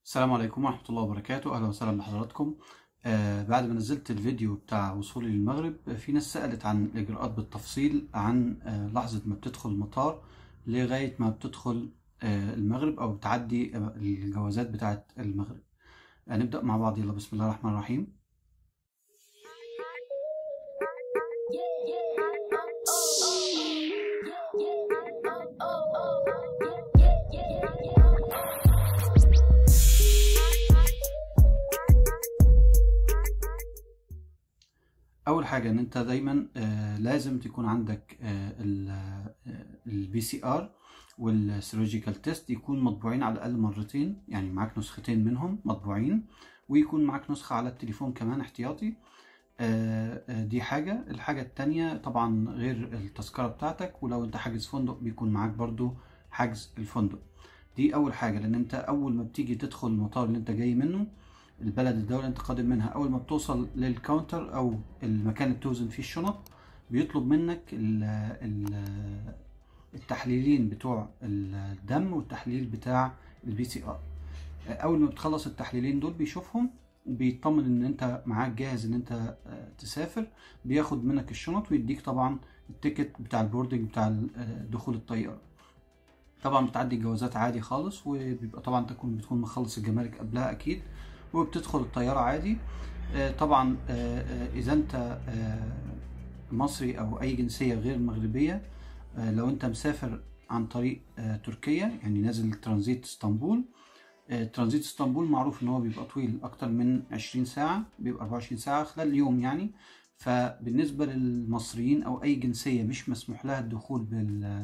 السلام عليكم ورحمة الله وبركاته أهلا وسهلا بحضراتكم آه بعد ما نزلت الفيديو بتاع وصولي للمغرب آه، في ناس سألت عن الإجراءات بالتفصيل عن آه لحظة ما بتدخل المطار لغاية ما بتدخل آه المغرب أو بتعدي آه، الجوازات بتاعة المغرب هنبدأ مع بعض يلا بسم الله الرحمن الرحيم اول حاجه ان انت دايما آه، لازم تكون عندك البي سي ار والسيرولوجيكال تيست يكون مطبوعين على الاقل مرتين يعني معاك نسختين منهم مطبوعين ويكون معاك نسخه على التليفون كمان احتياطي آه، آه، دي حاجه الحاجه التانية طبعا غير التذكره بتاعتك ولو انت حاجز فندق بيكون معاك برضو حجز الفندق دي اول حاجه لان انت اول ما بتيجي تدخل المطار اللي انت جاي منه البلد الدولة اللي انت قادم منها اول ما بتوصل للكاونتر او المكان اللي بتوزن فيه الشنط بيطلب منك ال ال التحليلين بتوع الدم والتحليل بتاع البي سي ار اول ما بتخلص التحليلين دول بيشوفهم بيطمن ان انت معاك جاهز ان انت آه، تسافر بياخد منك الشنط ويديك طبعا التيكت بتاع البوردنج بتاع آه، دخول الطيارة طبعا بتعدي الجوازات عادي خالص وبيبقى طبعا تكون بتكون مخلص الجمارك قبلها اكيد وبتدخل الطيارة عادي آه، طبعا آه، آه، إذا أنت آه، مصري أو أي جنسية غير مغربية آه، لو أنت مسافر عن طريق آه، تركيا يعني نازل ترانزيت اسطنبول آه، ترانزيت اسطنبول معروف إن هو بيبقى طويل أكتر من 20 ساعة بيبقى 24 ساعة خلال اليوم يعني فبالنسبة للمصريين أو أي جنسية مش مسموح لها الدخول بال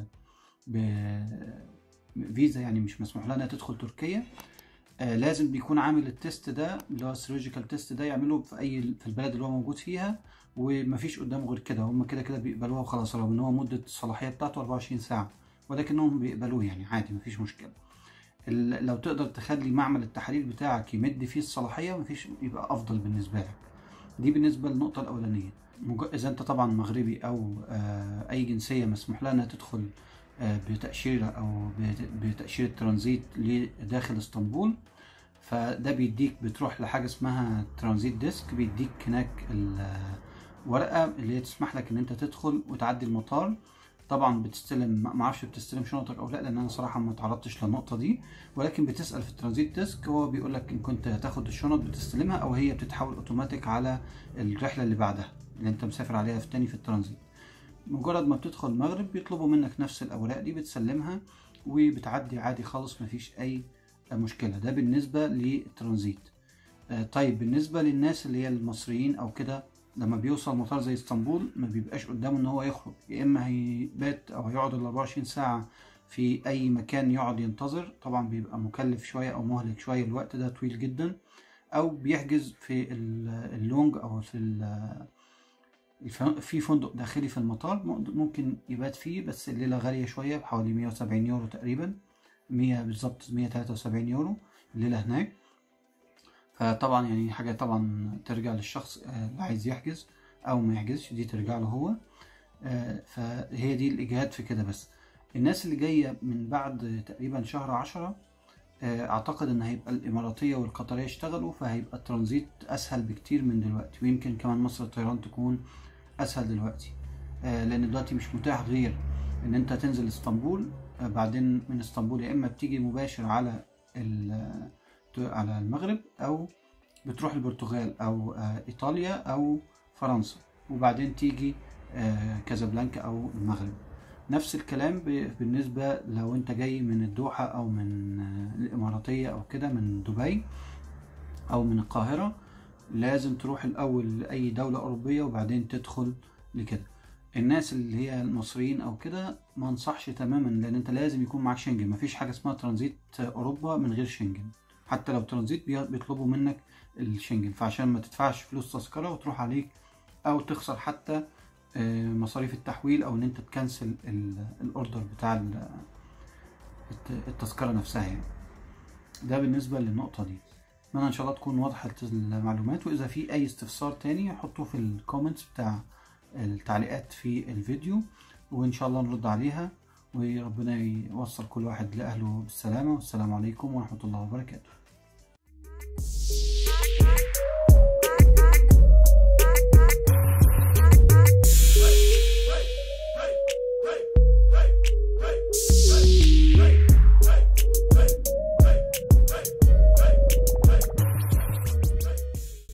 بفيزا يعني مش مسموح لها إنها تدخل تركيا آه، لازم بيكون عامل التيست ده اللي هو السيرولوجيكال تيست ده يعمله في اي في البلد اللي هو موجود فيها ومفيش قدامه غير كده هم كده كده بيقبلوها وخلاص رغم ان هو مده الصلاحيه بتاعته 24 ساعه ولكنهم بيقبلوه يعني عادي مفيش مشكله ال- لو تقدر تخلي معمل التحاليل بتاعك يمد فيه الصلاحيه مفيش يبقى افضل بالنسبه لك دي بالنسبه للنقطه الاولانيه مج- اذا انت طبعا مغربي او آه، اي جنسيه مسموح لها انها تدخل آه، بتاشيره او بت- بتاشيره ترانزيت لداخل اسطنبول فده بيديك بتروح لحاجه اسمها ترانزيت ديسك بيديك هناك الورقه اللي هي تسمح لك ان انت تدخل وتعدي المطار طبعا بتستلم ما ما اعرفش بتستلم شنطك او لا لان انا صراحه ما تعرضتش للنقطه دي ولكن بتسال في الترانزيت ديسك هو بيقول لك ان كنت هتاخد الشنط بتستلمها او هي بتتحول اوتوماتيك على الرحله اللي بعدها اللي انت مسافر عليها في تاني في الترانزيت مجرد ما بتدخل المغرب بيطلبوا منك نفس الاوراق دي بتسلمها وبتعدي عادي خالص مفيش اي مشكلة ده بالنسبة للترانزيت آه، طيب بالنسبة للناس اللي هي المصريين أو كده لما بيوصل مطار زي اسطنبول ما بيبقاش قدامه إن هو يخرج يا إما هيبات أو هيقعد ال 24 ساعة في أي مكان يقعد ينتظر طبعا بيبقى مكلف شوية أو مهلك شوية الوقت ده طويل جدا أو بيحجز في ال- اللونج أو في ال- الف- في فندق داخلي في المطار ممكن يبات فيه بس الليلة غالية شوية بحوالي 170 يورو تقريبا 100 بالظبط 173 يورو الليلة هناك فطبعا يعني حاجة طبعا ترجع للشخص آه، اللي عايز يحجز أو ما يحجزش دي ترجع له هو آه، فهي دي الإجهاد في كده بس الناس اللي جاية من بعد تقريبا شهر عشرة آه، أعتقد إن هيبقى الإماراتية والقطرية اشتغلوا فهيبقى الترانزيت أسهل بكتير من دلوقتي ويمكن كمان مصر الطيران تكون أسهل دلوقتي آه، لأن دلوقتي مش متاح غير إن أنت تنزل اسطنبول آه، بعدين من اسطنبول يا إما بتيجي مباشر على ال- على المغرب أو بتروح البرتغال أو آه، إيطاليا أو فرنسا وبعدين تيجي آه، كازابلانكا أو المغرب نفس الكلام ب- بالنسبة لو أنت جاي من الدوحة أو من آه، الإماراتية أو كده من دبي أو من القاهرة لازم تروح الأول لأي دولة أوروبية وبعدين تدخل لكده الناس اللي هي المصريين أو كده ما انصحش تماما لأن أنت لازم يكون معاك شنجن مفيش حاجة اسمها ترانزيت أوروبا من غير شنجن حتى لو ترانزيت بي- بيطلبوا منك الشنجن فعشان ما تدفعش فلوس تذكرة وتروح عليك أو تخسر حتى آه، مصاريف التحويل أو إن أنت تكنسل ال- الأوردر بتاع ال- الت- التذكرة نفسها يعني ده بالنسبة للنقطة دي أتمنى إن شاء الله تكون وضحت المعلومات وإذا في أي استفسار تاني حطوه في الكومنتس بتاع التعليقات في الفيديو وإن شاء الله نرد عليها وربنا يوصل كل واحد لأهله بالسلامة والسلام عليكم ورحمة الله وبركاته